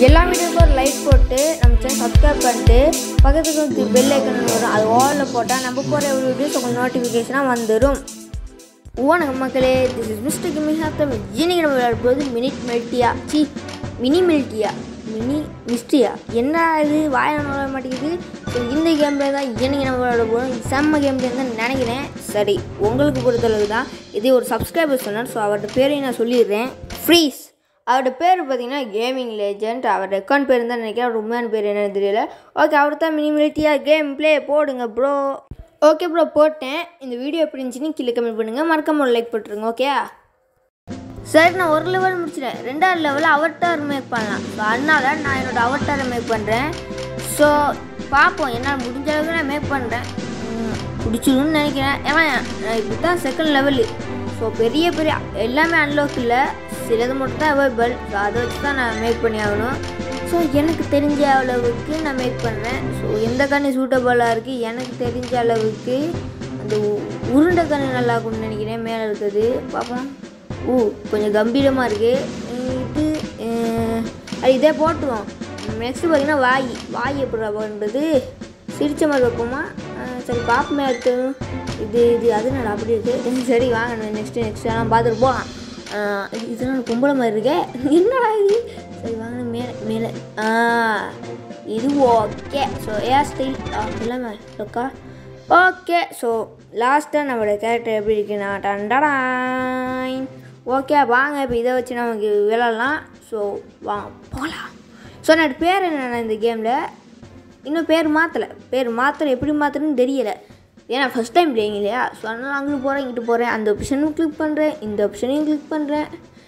எல்லா வீடியோக்கும் ஒரு லைக் போட்டு நம்ம சேனல் சப்ஸ்கிரைப் பண்ணிட்டு பக்கத்துக்கு வந்து பெல் ஐக்கன் வரும் அது ஆலில் போட்டால் நம்ம போகிற வீடியோஸ் உங்களுக்கு நோட்டிஃபிகேஷனாக வந்துடும் வணக்கம் மக்களே திஸ் இஸ் மிஸ்டர் கிமி ஹாப்டம் இன்னைக்கு நம்ம விளையாட போது மினிட் மெல்ட்டியா சி மினி மெல்ட்டியா மினி மிஸ்ட்ரியா என்ன இது வாய நுழைய மாட்டேங்குது ஸோ இந்த கேமில் தான் இன்னைக்கு நம்ம விளையாட போகிறோம் செம்ம கேம் தான் நினைக்கிறேன் சரி உங்களுக்கு பொறுத்தளவு தான் இது ஒரு சப்ஸ்கிரைபர் சொன்னார் ஸோ அவர்கிட்ட பேரையும் நான் சொல்லிடுறேன் ஃப்ரீஸ் அவரோட பேர் பார்த்தீங்கன்னா கேமிங் லெஜெண்ட் அவரோட அக்கௌண்ட் பேர் தான் நினைக்கிறேன் அவர் உண்மையான பேர் என்னன்னு தெரியல ஓகே அவர் தான் மினிமிலிட்டியாக கேம் ப்ளே போடுங்க ப்ரோ ஓகே ப்ரோ போட்டேன் இந்த வீடியோ எப்படி இருந்துச்சுன்னு கீழே கமெண்ட் பண்ணுங்கள் மறக்காம ஒரு லைக் போட்டுருங்க ஓகே சரி நான் ஒரு லெவல் முடிச்சிட்டேன் ரெண்டாவது லெவலில் அவட்டார் மேக் பண்ணலாம் ஸோ அதனால நான் என்னோட அவட்டாரை மேக் பண்ணுறேன் ஸோ பார்ப்போம் என்னால் முடிஞ்ச அளவுக்கு நான் மேக் பண்ணுறேன் பிடிச்சிருன்னு நினைக்கிறேன் ஏன்னா நான் இப்படி தான் செகண்ட் லெவலு ஸோ பெரிய பெரிய எல்லாமே அன்லாக் இல்லை சிலது மட்டும் தான் அவைலபிள் ஸோ அதை வச்சு தான் நான் மேக் பண்ணி ஆகணும் ஸோ எனக்கு தெரிஞ்ச அளவுக்கு நான் மேக் பண்ணுறேன் ஸோ எந்த கண்ணு சூட்டபுளாக இருக்குது எனக்கு தெரிஞ்ச அளவுக்கு அந்த உ- உருண்டை கண்ணு நல்லா இருக்கும்னு நினைக்கிறேன் மேலே இருக்குது பார்ப்போம் ஊ கொஞ்சம் கம்பீரமாக இருக்குது இது அஹ், அது இதே போட்டுருவோம் நெக்ஸ்ட்டு பார்த்தீங்கன்னா வாய் வாய் எப்படி பண்ணுறது சிரிச்ச மாதிரி வைப்போமா அஹ், சரி பார்ப்போமே அடுத்து இது இது அது நான் அப்படி இருக்குது சரி வாங்க நெக்ஸ்ட்டு நெக்ஸ்ட் எல்லாம் பார்த்துட்டு போகலாம் அஹ், இது இதெல்லாம் பொம்பளை மாதிரி இருக்கே என்னடா இது சரி வாங்க மேலே மேலே ஆ இது ஓகே ஸோ ஏர் ஸ்டைல் எல்லாமே இருக்கா ஓகே ஸோ லாஸ்ட்டாக நம்மளோட கேரக்டர் எப்படி இருக்குன்னா டண்டடாயின் ஓகே வாங்க இப்போ இதை வச்சு நமக்கு விளாட்லாம் ஸோ வாங்க போகலாம் ஸோ என்னோட பேர் என்னென்ன இந்த கேமில் இன்னும் பேர் மாற்றலை பேர் மாற்றலை எப்படி மாற்றணும்னு தெரியலை ஏன்னா ஃபஸ்ட் டைம் பிளேயிங் இல்லையா ஸோ அதனால் அங்கிட்டு போகிறேன் இங்கிட்டு போகிறேன் அந்த ஆப்ஷனும் கிளிக் பண்ணுறேன் இந்த ஆப்ஷனையும் கிளிக் பண்ணுறேன்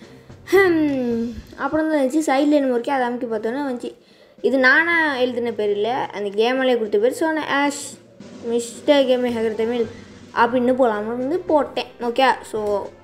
அப்புறம் தான் வந்துச்சு சைடில் என்ன வரைக்கும் அதை அமைக்க பார்த்தோன்னே வந்துச்சு இது நானாக எழுதின பேர் இல்லை அந்த கேமிலே கொடுத்த பேர் ஸோ நான் ஆஷ் மிஸ்டர் கேமே ஹேக்கர் தமிழ் அப்படின்னு போகலாம் வந்து போட்டேன் ஓகே ஸோ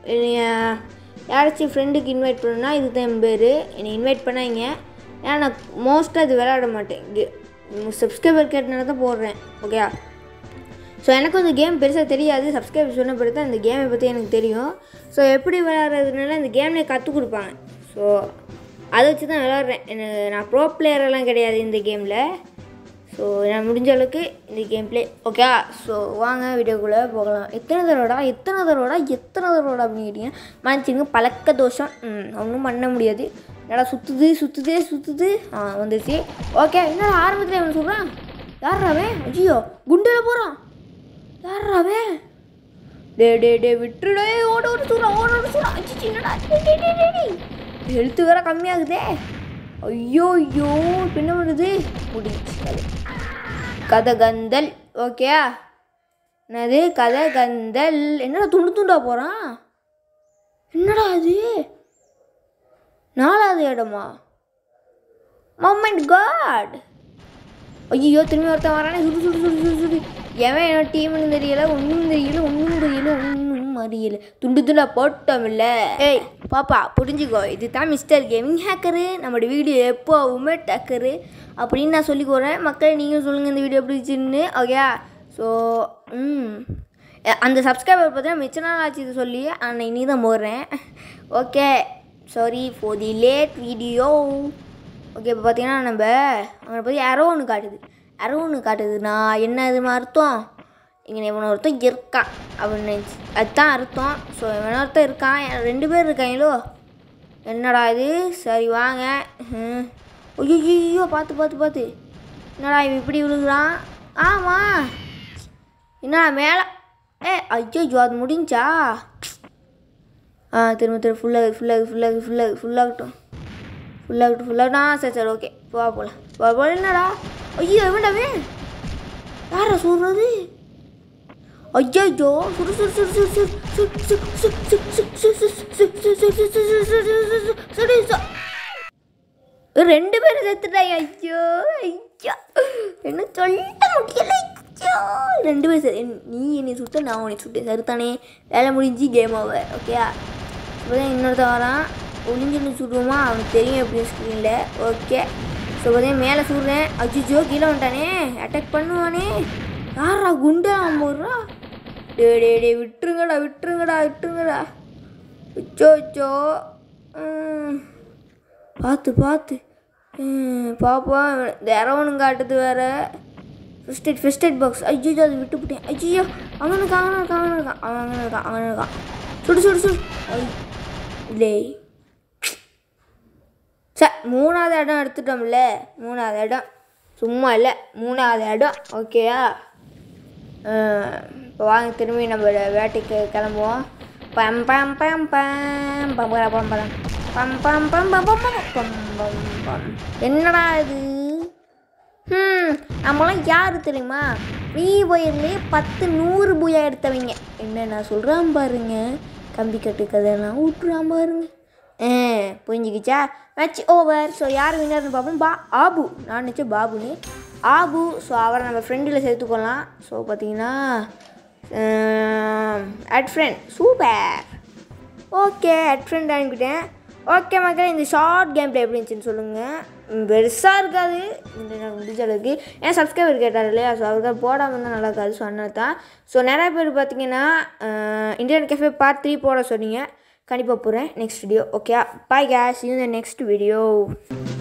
யாராச்சும் ஃப்ரெண்டுக்கு இன்வைட் பண்ணணும்னா இது தான் என் பேர் என்னை இன்வைட் பண்ணாங்க ஏன்னா நான் மோஸ்ட்டாக இது விளையாட மாட்டேன் சப்ஸ்கிரைபர் கேட்டனால தான் போடுறேன் ஓகே ஸோ எனக்கு இந்த கேம் பெருசாக தெரியாது சப்ஸ்கிரைப் சொன்ன பிறகு தான் இந்த கேமை பற்றி எனக்கு தெரியும் ஸோ எப்படி விளையாடுறதுனால இந்த கேம்லேயே கற்றுக் கொடுப்பாங்க ஸோ அதை வச்சு தான் விளாட்றேன் எனக்கு நான் ப்ரோ பிளேயரெல்லாம் கிடையாது இந்த கேமில் ஸோ நான் முடிஞ்ச அளவுக்கு இந்த கேம் ப்ளே ஓகே ஸோ வாங்க வீடியோக்குள்ளே போகலாம் எத்தனை தடவைடா எத்தனை தடவைடா எத்தனை தடவைடா அப்படின்னு கேட்டிங்கன்னா மன்னிச்சுங்க பழக்க தோஷம் ம், ஒன்றும் பண்ண முடியாது என்னடா சுற்றுது சுற்றுதே சுற்றுது ஆ வந்துருச்சு ஓகே என்னடா ஆரம்பத்தில் அவன் சொல்கிறான் யாராவே ஐயோ குண்டில் போகிறான் யாராவே டே டே டே விட்டுடே ஓட ஓட சூறா ஓட ஓட சூறா அச்சி சின்னடா ஹெல்த்து வேற கம்மியாகுதே ஐயோ ஐயோ இப்ப என்ன பண்ணுறது முடிஞ்சு கதை கதை கந்தல் ஓகே என்னது கதை கந்தல் என்னடா துண்டு துண்டா போகிறான் என்னடா அது நாலாவது இடமா மொமெண்ட் காட் ஐயோ திரும்பி ஒருத்தன் வரானே சுடு சுடு சுடு சுடு சுடு எவன் என்ன டீம்னு தெரியல ஒன்றும் தெரியல ஒன்றும் தெரியல ஒன்றும் அறியல துண்டு துண்டா போட்டோம்ல ஏய் பாப்பா புரிஞ்சுக்கோ இது தான் மிஸ்டர் கேமிங் ஹேக்கரு நம்மளோட வீடியோ எப்போவுமே டக்கரு அப்படின்னு நான் சொல்லிக்கோறேன் மக்கள் நீங்கள் சொல்லுங்கள் இந்த வீடியோ எப்படி இருந்துச்சுன்னு ஓகே ஸோ ம் அ- அந்த சப்ஸ்கிரைபர் பார்த்தீங்கன்னா மிச்ச நாள் ஆச்சு இது சொல்லி ஆனால் இனி தான் போடுறேன் okay sorry for the late video okay இப்போ பார்த்தீங்கன்னா நம்ம அவனை பற்றி அரோ ஒன்று காட்டுது அரோ ஒன்று காட்டுதுன்னா என்ன இது அர்த்தம் இங்கே இவன் ஒருத்தன் இருக்கான் அப்படின்னு நினச்சி அதுதான் அர்த்தம் ஸோ இவன் ஒருத்தன் இருக்கான் எ- ரெண்டு பேர் இருக்காங்களோ என்னடா இது சரி வாங்க ம். ஐயோ பார்த்து பார்த்து பார்த்து என்னடா இவன் இப்படி விழுகுறான் ஆமாம் என்னடா மேலே ஏ ஐயோ அது முடிஞ்சா ஆ திரும்ப திரும்ப ஃபுல்லாக ஃபுல்லாக ஃபுல்லாக ஃபுல்லாக ஃபுல்லாகட்டும் ஃபுல்லாகட்டும் ஃபுல்லாகட்டும் ஆ சரி சரி ஓகே போ போகலாம் போ போல என்னடா ஐயோ எவன்டாவே யாரா சொல்கிறது ஐயோ சுடு சுடு சுடு சுடு சுடு சுடு சுடு சுடு சுடு சுடு சுடு சுடு சுடு சுடு சுடு சுடு சுடு சுடு சுடு ரெண்டு பேரும் செத்துட்டாங்க ஐயோ ஐயோ என்ன சொல்ல முடியல ஐயோ ரெண்டு பேரும் செத்து நீ என்னை சுட்ட நான் உன்னை சுட்டேன் சரித்தானே வேலை முடிஞ்சு கேம் ஓவர் ஓகே இப்போதான் இன்னொருத்தன் வரான் ஒளிஞ்சுன்னு சுடுவோமா அவனுக்கு தெரியும் எப்படி ஸ்க்ரீனில் ஓகே ஸோ பார்த்தீங்கன்னா மேலே சுடுறேன் அஜிஜோ கீழே வந்துட்டானே அட்டாக் பண்ணுவானே யாரா குண்டா அவன் போடுறா டே டே டே விட்டுருங்கடா விட்டுருங்கடா விட்டுருங்கடா அச்சோ அச்சோ ம். பார்த்து பார்த்து பாப்பா இந்த இரவனும் காட்டுது வேற first aid first aid box ஐயோ அது விட்டுவிட்டேன் ஐயோ அவன் இருக்கான் அவன் இருக்கான் அவன் இருக்கான் அவன் இருக்கான் அவன் இருக்கான் சுடு சுடு சுடு ஐ இல்லை ச மூணாவது இடம் எடுத்துட்டோம்ல மூணாவது இடம் சும்மா இல்லை மூணாவது இடம் ஓகேயா இப்போ வாங்க திரும்பி நம்ம வேட்டைக்கு கிளம்புவோம் பம் பம் பம் பம் பம் பம் பம் பம் பம் பம் பம் பம் பம் பம் பம் பம் என்னடா இது ம் நம்மளாம் யார் தெரியுமா ஃப்ரீ ஒயர்லேயே பத்து நூறு பூயா எடுத்தவங்க என்ன நான் சொல்கிறான் பாருங்க கம்பி கட்டு கதையெல்லாம் விட்டுறான் பாருங்க ஆ புரிஞ்சுக்கிச்சா மேட்ச் ஓவர் ஸோ யார் வின்னர்னு பார்ப்போம் பா ஆபு நான் நினச்சேன் பாபுன்னு ஆபு ஸோ அவரை நம்ம ஃப்ரெண்டில் சேர்த்துக்கலாம் ஸோ பார்த்தீங்கன்னா add friend super okay add friend அனுப்பிட்டேன் ஓகே மக்கள் இந்த ஷார்ட் கேம் பிளே எப்படி இருந்துச்சுன்னு சொல்லுங்கள் பெருசாக இருக்காது இந்த எனக்கு முடிஞ்ச அளவுக்கு ஏன் சப்ஸ்கிரைபர் கேட்டார் இல்லையா ஸோ அவருக்கு போடாமல் இருந்தால் நல்லா இருக்காது ஸோ அதனால தான் ஸோ நிறைய பேர் பார்த்தீங்கன்னா இந்தியன் கேஃபே பார்ட் த்ரீ போட சொன்னீங்க கண்டிப்பாக போகிறேன் next video okay bye guys இந்த நெக்ஸ்ட் வீடியோ